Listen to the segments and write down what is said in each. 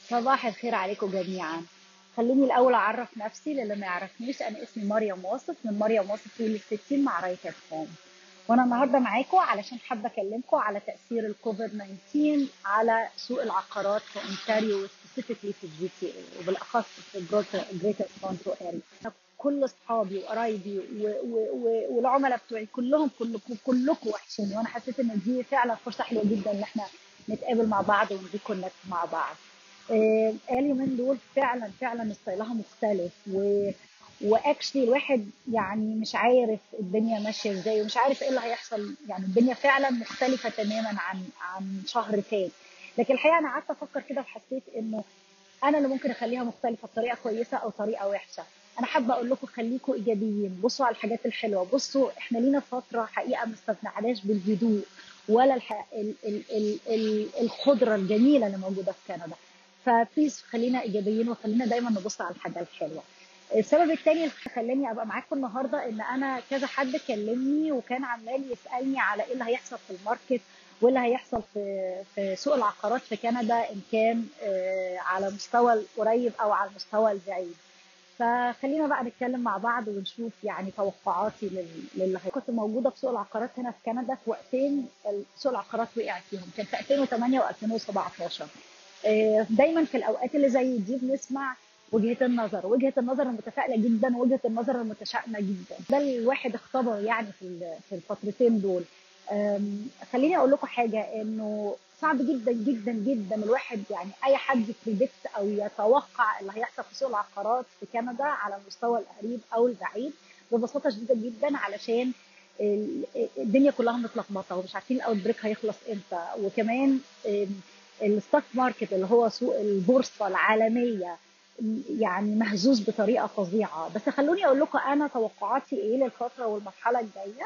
صباح الخير عليكم جميعا خلوني الاول اعرف نفسي للي ما يعرفنيش انا اسمي مريم واصف من مريم واصف ريل الستين مع رايت هوم وانا النهارده معاكم علشان حابه اكلمكم على تاثير الكوفيد 19 على سوق العقارات في اونتاريو سبيسيفيكلي في الجي تي اي وبالاخص في جريتر تورونتو اريا كل اصحابي وقرايبي والعملاء بتوعي كلهم كلكم كلكم وحشين وانا حسيت ان دي فعلا فرصه حلوه جدا ان احنا نتقابل مع بعض ونريكونكت مع بعض آه اليومين دول فعلا فعلا ستايلها مختلف و واكشلي الواحد يعني مش عارف الدنيا ماشيه ازاي ومش عارف ايه اللي هيحصل يعني الدنيا فعلا مختلفه تماما عن عن شهر فات لكن الحقيقه انا قعدت افكر كده وحسيت انه انا اللي ممكن اخليها مختلفه بطريقه كويسه او طريقه وحشه انا حابه اقول لكم خليكم ايجابيين بصوا على الحاجات الحلوه بصوا احنا لينا فتره حقيقه ما استمتعناش بالهدوء ولا الح... ال... ال... ال... ال... الخضره الجميله اللي موجوده في كندا فبليز خلينا ايجابيين وخلينا دايما نبص على الحاجه الحلوه السبب الثاني اللي خلاني ابقى معاكم النهارده ان انا كذا حد كلمني وكان عمال يسالني على ايه اللي هيحصل في الماركت وايه اللي هيحصل في في سوق العقارات في كندا ان كان على المستوى القريب او على المستوى البعيد فخلينا بقى نتكلم مع بعض ونشوف يعني توقعاتي للي كنت موجوده في سوق العقارات هنا في كندا في وقتين سوق العقارات وقع فيهم كان في 2008 و2017 دايما في الاوقات اللي زي دي بنسمع وجهه النظر وجهه النظر المتفائله جدا وجهه النظر المتشائمه جدا ده الواحد اختبر يعني في في الفترتين دول خليني اقول لكم حاجه انه صعب جدا جدا جدا الواحد يعني اي حد يبريدكت او يتوقع اللي هيحصل في سوق العقارات في كندا على المستوى القريب او البعيد ببساطه شديده جدا علشان الدنيا كلها متلخبطه ومش عارفين الاوت بريك هيخلص امتى وكمان الستوك ماركت اللي هو سوق البورصه العالميه يعني مهزوز بطريقه فظيعه بس خلوني اقول لكم انا توقعاتي ايه للفتره والمرحله الجايه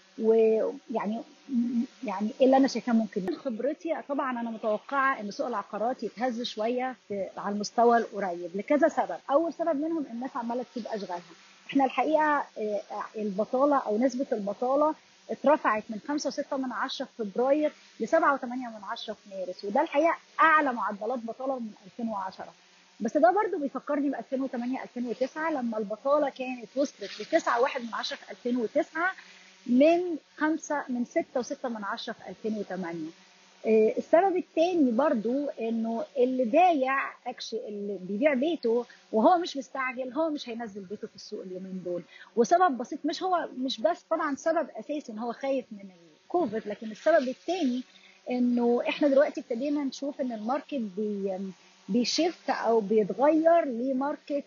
ويعني يعني ايه اللي انا شايفاه ممكن من خبرتي طبعا انا متوقعه ان سوق العقارات يتهز شويه في على المستوى القريب لكذا سبب اول سبب منهم الناس عماله تسيب اشغالها احنا الحقيقه البطاله او نسبه البطاله اترفعت من 5.6 من 10 في فبراير ل 7.8 من 10 في مارس وده الحقيقه اعلى معدلات بطاله من 2010 بس ده برضو بيفكرني ب 2008 2009 لما البطاله كانت وصلت ل 9.1 من 10 في 2009 من 5 من 6.6 من 10 في 2008 السبب الثاني برضو انه اللي بايع اكشلي اللي بيبيع بيته وهو مش مستعجل هو مش هينزل بيته في السوق اليومين دول وسبب بسيط مش هو مش بس طبعا سبب اساسي ان هو خايف من الكوفيد لكن السبب الثاني انه احنا دلوقتي ابتدينا نشوف ان الماركت بي بيشفت او بيتغير لماركت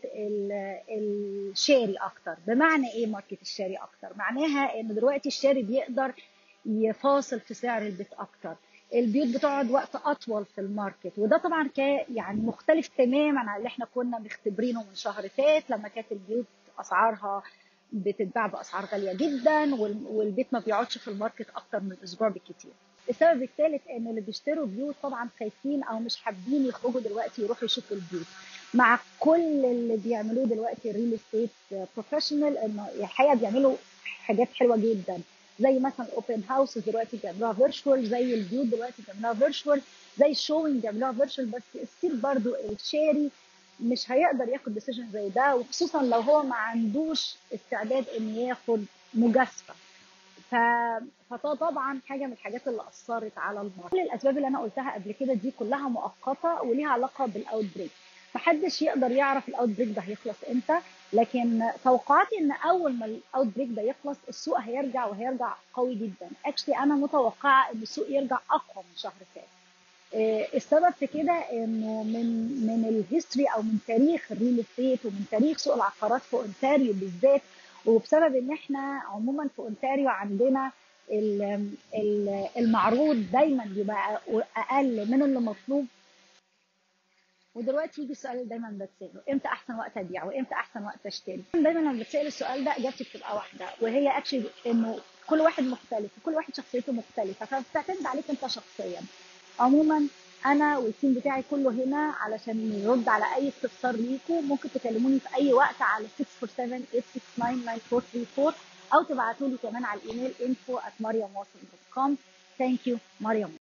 الشاري اكتر بمعنى ايه ماركت الشاري اكتر معناها ان دلوقتي الشاري بيقدر يفاصل في سعر البيت اكتر البيوت بتقعد وقت اطول في الماركت وده طبعا كان يعني مختلف تماما عن اللي احنا كنا مختبرينه من شهر فات لما كانت البيوت اسعارها بتتباع باسعار غاليه جدا والبيت ما بيقعدش في الماركت اكتر من اسبوع بالكتير السبب الثالث ان اللي بيشتروا بيوت طبعا خايفين او مش حابين يخرجوا دلوقتي يروحوا يشوفوا البيوت مع كل اللي بيعملوه دلوقتي الريل استيت بروفيشنال انه الحقيقه بيعملوا حاجات حلوه جدا زي مثلا الاوبن هاوس دلوقتي بيعملوها فيرتشوال زي البيوت دلوقتي بيعملوها فيرتشوال زي الشوينج بيعملوها فيرتشوال بس ستيل برضو الشاري مش هيقدر ياخد ديسيجن زي ده وخصوصا لو هو ما عندوش استعداد ان ياخد مجازفه ف... فده طبعا حاجه من الحاجات اللي اثرت على الماركت كل الاسباب اللي انا قلتها قبل كده دي كلها مؤقته وليها علاقه بالاوت بريك محدش يقدر يعرف الاوت بريك ده هيخلص امتى لكن توقعاتي ان اول ما الاوت بريك ده يخلص السوق هيرجع وهيرجع قوي جدا اكشلي انا متوقعه ان السوق يرجع اقوى من شهر فات السبب في كده انه من من الهيستوري او من تاريخ الريل استيت ومن تاريخ سوق العقارات في اونتاريو بالذات وبسبب ان احنا عموما في اونتاريو عندنا المعروض دايما بيبقى اقل من اللي مطلوب ودلوقتي يجي السؤال اللي دايما بتساله امتى احسن وقت ابيع وامتى احسن وقت اشتري دايما لما بتسال السؤال ده اجابتي بتبقى واحده وهي اكشلي انه كل واحد مختلف وكل واحد شخصيته مختلفه فبتعتمد عليك انت شخصيا عموما انا والتيم بتاعي كله هنا علشان نرد على اي استفسار ليكم ممكن تكلموني في اي وقت على 647-869-9434 او تبعتوا لي كمان على الايميل info at mariamwasif.com ثانك يو مريم